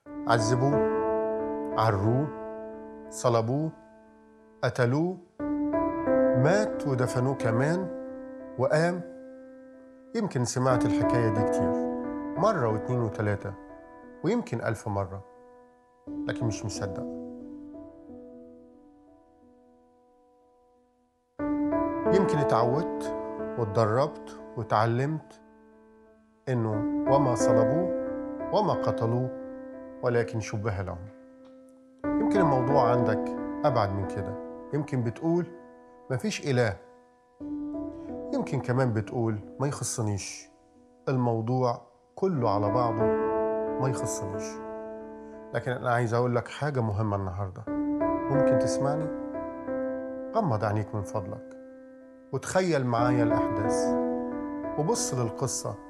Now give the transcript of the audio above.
عذبوه عروه صلبوه قتلوه مات ودفنوه كمان وقام يمكن سمعت الحكاية دي كتير مرة واتنين وتلاتة ويمكن ألف مرة لكن مش مصدق يمكن اتعودت واتدربت واتعلمت انه وما صلبوه وما قتلوه ولكن شبه لهم يمكن الموضوع عندك ابعد من كده يمكن بتقول مفيش اله يمكن كمان بتقول ما يخصنيش الموضوع كله على بعضه ما يخصنيش لكن انا عايز اقول لك حاجه مهمه النهارده ممكن تسمعني غمض عينيك من فضلك وتخيل معايا الاحداث وبص للقصه